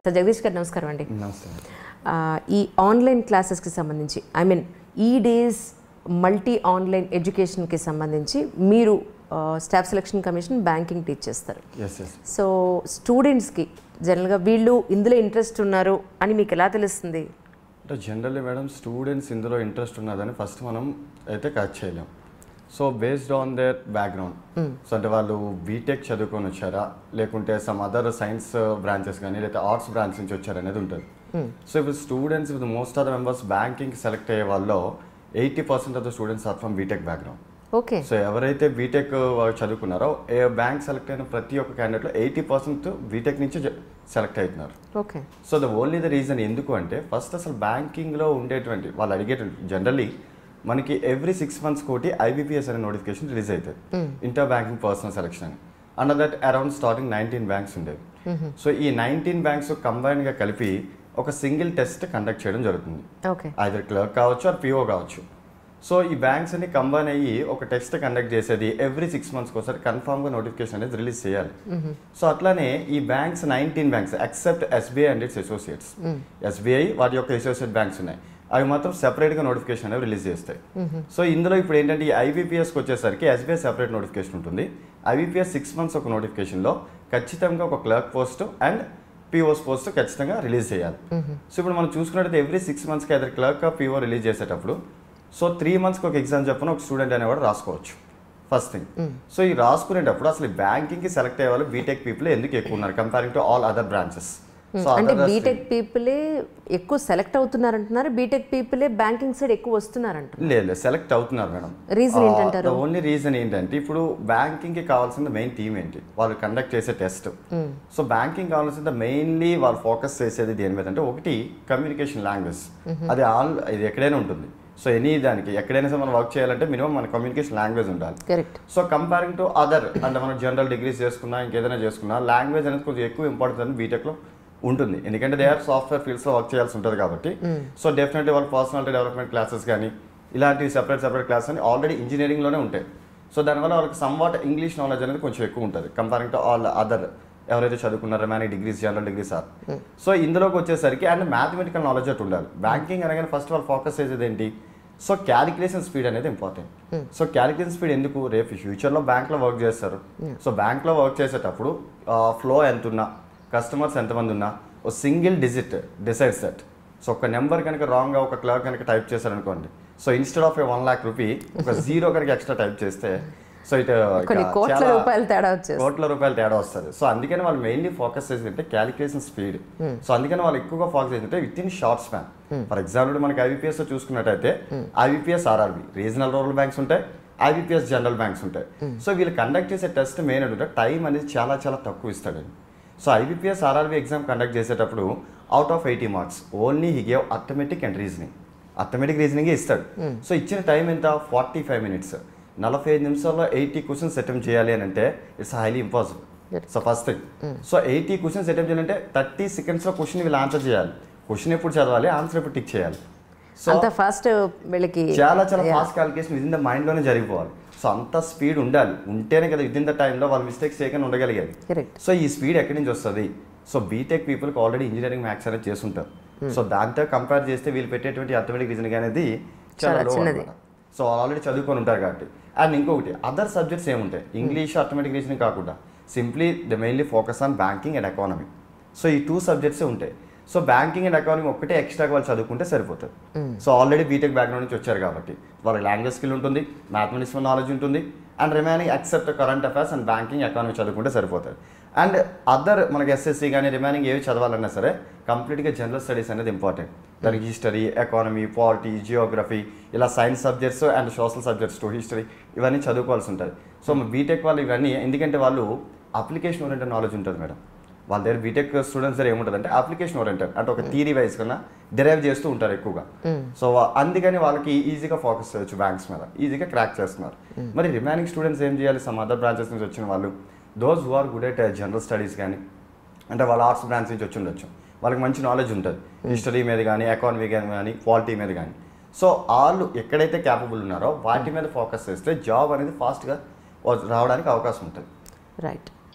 Sir Jagadish గారు నమస్కారం అండి నమస్తే ఆ, ఈ ఆన్లైన్ క్లాసెస్కి సంబంధించి ఐ మీన్ ఈ డేస్ మల్టీ ఆన్లైన్ ఎడ్యుకేషన్కి సంబంధించి మీరు staff selection commission banking teach చేస్తారు ఎస్ ఎస్ సో స్టూడెంట్స్కి జనరల్గా వీళ్ళు ఇందులో ఇంట్రెస్ట్ ఉన్నారు అని మీకు ఎలా తెలుస్తుంది అంటే జనరల్లీ మేడం స్టూడెంట్స్ ఇందులో ఇంట్రెస్ట్ ఉన్నదని ఫస్ట్ మనం అయితే క్యాచ్ చేయలేం so based on their background so అంటే వాళ్ళు బీటెక్ చదువుకొని వచ్చారా లేకుంటే సమ్ అదర్ సైన్స్ బ్రాంచెస్ కానీ లేకపోతే ఆర్ట్స్ బ్రాంచ్ నుంచి వచ్చారా అనేది ఉంటుంది సో ఇప్పుడు students with most of the members banking select అయ్యే వాళ్ళు eighty percent of the students are from BTech background okay so ఎవరైతే బీటెక్ చదువుకున్నారో ఏ బ్యాంక్ సెలెక్ట్ అయిన ప్రతి ఒక్క క్యాండిడేట్లో ఎయిటీ పర్సెంట్ బీటెక్ నుంచి సెలెక్ట్ అవుతున్నారు okay so the only the reason ఎందుకు అంటే ఫస్ట్ అసలు బ్యాంకింగ్లో ఉండేటువంటి వాళ్ళు అడిగేటువంటి జనరల్లీ మనకి ఎవ్రీ సిక్స్ మంత్స్ కోటి ఐబీపీఎస్ అనే నోటిఫికేషన్ రిలీజ్ అవుతుంది ఇంటర్ బ్యాంకింగ్ పర్సనల్ సెలక్షన్ అని under that around starting nineteen banks ఉండేవి సో ఈ నైన్టీన్ బ్యాంక్స్ కంబైన్గా కలిపి ఒక సింగిల్ టెస్ట్ కండక్ట్ చేయడం జరుగుతుంది ఓకే ఐదర్ క్లర్క్ కావచ్చు ఆర్ పిఓ కావచ్చు సో ఈ బ్యాంక్స్ అన్ని కంబైన్ అయ్యి ఒక టెస్ట్ కండక్ట్ చేసేది ఎవ్రీ సిక్స్ మంత్స్కి ఒకసారి కన్ఫామ్గా నోటిఫికేషన్ అనేది రిలీజ్ చేయాలి సో అట్లానే ఈ banks nineteen banks except SBI and its associates SBI వాటి యొక్క అసోసియేట్ బ్యాంక్స్ ఉన్నాయి అవి మాత్రం సెపరేట్గా నోటిఫికేషన్ అనేవి రిలీజ్ చేస్తాయి సో ఇందులో ఇప్పుడు ఏంటంటే ఈ ఐబీపీఎస్కి వచ్చేసరికి ఎస్బీఐ సెపరేట్ నోటిఫికేషన్ ఉంటుంది ఐబీపీఎస్ సిక్స్ మంత్స్ ఒక నోటిఫికేషన్లో ఖచ్చితంగా ఒక clerk post and POs post ఖచ్చితంగా రిలీజ్ చేయాలి సో ఇప్పుడు మనం చూసుకున్నట్టయితే ఎవ్రీ సిక్స్ మంత్స్కి అయితే క్లర్క్ పిఓ రిలీజ్ చేసేటప్పుడు సో త్రీ మంత్స్కి ఒక ఎగ్జామ్ చెప్పిన ఒక స్టూడెంట్ అనేవాడు రాసుకోవచ్చు ఫస్ట్ థింగ్ సో ఈ రాసుకునేటప్పుడు అసలు బ్యాంకింగ్కి సెలెక్ట్ అయ్యే వాళ్ళు బీటెక్ పీపుల్ ఎందుకు ఎక్కువ ఉన్నారు comparing to all other branches so అంటే బీటెక్ పీపులే ఎక్కువ సెలెక్ట్ అవుతున్నారంటున్నారు బీటెక్ పీపులే బ్యాంకింగ్ సైడ్ ఎక్కువ వస్తున్నారంటున్నారు లేదు లేదు సెలెక్ట్ అవుతున్నారు మేడం Reason ఏంటంటారు? ఓన్లీ రీజన్ ఏంటంటే ఇప్పుడు బ్యాంకింగ్ కి కావాల్సిన మెయిన్ థీమ్ ఏంటి వాళ్ళు కండక్ట్ చేసే టెస్ట్ సో బ్యాంకింగ్ కావాల్సిన మెయిన్లీ వాళ్ళు ఫోకస్ చేసేది దేని మీద అంటే ఒకటి కమ్యూనికేషన్ లాంగ్వేజ్ అది ఆల్ ఇది ఎక్కడైనా ఉంటుంది సో ఎనీ దానికి ఎక్కడైనా సరే మనం వర్క్ చేయాలంటే మినిమం మన కమ్యూనికేషన్ లాంగ్వేజ్ ఉండాలి correct so comparing to other అంటే మనం జనరల్ డిగ్రీస్ చేసుకున్నా ఇంకేదైనా చేసుకున్నా లాంగ్వేజ్ అనేది కొంచెం ఎక్కువ ఇంపార్టెన్స్ అని బీటెక్లో ఉంటుంది ఎందుకంటే దే ఆర్ సాఫ్ట్వేర్ ఫీల్డ్స్లో వర్క్ చేయాల్సి ఉంటుంది కాబట్టి సో డెఫినెట్లీ వాళ్ళ పర్సనాలిటీ డెవలప్మెంట్ క్లాసెస్ కానీ ఇలాంటి సెపరేట్ సెపరేట్ క్లాస్ అని ఆల్రెడీ ఇంజనీరింగ్లోనే ఉంటాయి సో దానివల్ల వాళ్ళకి సమ్వాట్ ఇంగ్లీష్ నాలెడ్జ్ అనేది కొంచెం ఎక్కువ ఉంటుంది కంపేరింగ్ టు ఆల్ అదర్ ఎవరైతే చదువుకున్నారో remaining degrees general degrees are so ఇందులోకి వచ్చేసరికి అండ్ మ్యాథమెటికల్ నాలెడ్జ్ అటు ఉండాలి బ్యాంకింగ్ అనగానే ఫస్ట్ వాళ్ళు ఫోకస్ చేసేది ఏంటి సో క్యాలిక్యులేషన్ స్పీడ్ అనేది ఇంపార్టెంట్ సో క్యాలిక్యులేషన్ స్పీడ్ ఎందుకు రేపు ఫ్యూచర్లో బ్యాంక్లో వర్క్ చేస్తారు సో బ్యాంక్లో వర్క్ చేసేటప్పుడు ఫ్లో ఎంత ఉన్నా కస్టమర్స్ ఎంతమంది ఉన్నా ఓ single digit decides that so ఒక నెంబర్ కనుక రాంగ్గా ఒక క్లర్క్ కనుక టైప్ చేశారనుకోండి so instead of a one lakh rupee ఒక జీరో కనుక ఎక్స్ట్రా టైప్ చేస్తే సో ఇటు కొన్ని ఇక కోట్ల చాలా- రూపాయలు తేడా వచ్చేసి కోట్ల రూపాయలు తేడా వస్తుంది సో అందుకని వాళ్ళు మెయిన్లీ ఫోకస్ చేసేది అంటే క్యాలిక్యులేషన్ స్పీడ్ సో అందుకని వాళ్ళు ఎక్కువగా ఫోకస్ చేసింటే with in short span for example మనకి ఐబీపీఎస్ చూసుకున్నట్టయితే IBPS RRB regional rural banks ఉంటాయి ఐబీపీఎస్ జనరల్ బ్యాంక్స్ ఉంటాయి సో వీళ్ళు కండక్ట్ చేసే టెస్ట్ మెయిన్ ఏంటంటే టైం అనేది చాలా చాలా తక్కువ ఇస్తాడండి so IBPS RRB exam conduct చేసేటప్పుడు out of eighty marks only he gave arithmetic and reasoning arithmetic రీజనింగే ఇస్తాడు సో ఇచ్చిన టైం ఎంత ఫార్టీ ఫైవ్ మినిట్స్ నలభై ఐదు నిమిషాల్లో ఎయిటీ క్వశ్చన్స్ అటెంప్ట్ చేయాలి అని అంటే it's highly impossible so first thing so eighty questions attempt చేయాలంటే థర్టీ సెకండ్స్లో క్వశ్చన్ వీళ్ళు ఆన్సర్ చేయాలి క్వశ్చన్ ఎప్పుడు చదవాలి ఆన్సర్ ఎప్పుడు టిక్ చేయాలి సో అంత ఫాస్ట్ వీళ్ళకి చాలా చాలా ఫాస్ట్ క్యాలిక్యులేషన్ విదిన్ ద మైండ్లోనే జరిగిపోవాలి సో అంత స్పీడ్ ఉండాలి ఉంటేనే కదా విదిన్ ద టైంలో వాళ్ళు మిస్టేక్స్ చేయకుండా ఉండగలిగేది కరెక్ట్ సో ఈ స్పీడ్ ఎక్కడి నుంచి వస్తుంది సో బీటెక్ పీపుల్కి ఆల్రెడీ ఇంజనీరింగ్ మ్యాథ్స్ అనేది చేస్తుంటారు సో దాంతో కంపేర్ చేస్తే వీళ్ళు పెట్టేటువంటి అథమెటిక్ రీజనింగ్ అనేది చాలా చాలా low చిన్నది. అన్నమాట. సో ఆల్రెడీ చదువుకొని ఉంటారు కాబట్టి అండ్ ఇంకొకటి అదర్ సబ్జెక్ట్స్ ఏముంటాయి ఇంగ్లీష్ అథమెటిక్ రీజనింగ్ కాకుండా simply the mainly focus on banking and economy so ఈ టూ సబ్జెక్ట్సే ఉంటాయి సో బ్యాంకింగ్ అండ్ ఎకానమీ ఒక్కటే ఎక్స్ట్రా వాళ్ళు చదువుకుంటే సరిపోతుంది సో ఆల్రెడీ బీటెక్ బ్యాక్గ్రౌండ్ నుంచి వచ్చారు కాబట్టి వాళ్ళకి లాంగ్వేజ్ స్కిల్ ఉంటుంది మ్యాథమెటిక్స్ నాలెడ్జ్ ఉంటుంది and remaining except current affairs and banking economy చదువుకుంటే సరిపోతుంది అండ్ అదర్ మనకి ఎస్ఎస్సి కానీ రిమైనింగ్ ఏవి చదవాలన్నా సరే కంప్లీట్గా జనరల్ స్టడీస్ అనేది ఇంపార్టెంట్ దానికి హిస్టరీ ఎకానమీ పాలిటీ జియోగ్రఫీ ఇలా science subjects and social subjects to history ఇవన్నీ చదువుకోవాల్సి ఉంటుంది సో బీటెక్ వాళ్ళు ఇవన్నీ ఎందుకంటే వాళ్ళు అప్లికేషన్ ఓరియంటెడ్ నాలెడ్జ్ ఉంటుంది మేడం వాళ్ళ దగ్గర బీటెక్ స్టూడెంట్స్ దగ్గర ఏముంటుంది అంటే అప్లికేషన్ ఓరియంటెడ్ అంటే ఒక థీరీ వైజ్ కన్నా డిరైవ్ చేస్తూ ఉంటారు ఎక్కువగా సో అందుకని వాళ్ళకి ఈజీగా ఫోకస్ చేయొచ్చు బ్యాంక్స్ మీద ఈజీగా క్రాక్ చేస్తున్నారు మరి రిమైనింగ్ స్టూడెంట్స్ ఏం చేయాలి సమ్ అదర్ బ్రాంచెస్ నుంచి వచ్చిన వాళ్ళు those who are good at general studies కానీ అంటే వాళ్ళ ఆర్ట్స్ బ్రాంచ్ నుంచి వచ్చి ఉండొచ్చు వాళ్ళకి మంచి నాలెడ్జ్ ఉంటుంది హిస్టరీ మీద కానీ ఎకానమీ కానీ పాలిటీ మీద కానీ సో వాళ్ళు ఎక్కడైతే క్యాపబుల్ ఉన్నారో వాటి మీద ఫోకస్ చేస్తే జాబ్ అనేది ఫాస్ట్గా రావడానికి అవకాశం ఉంటుంది రైట్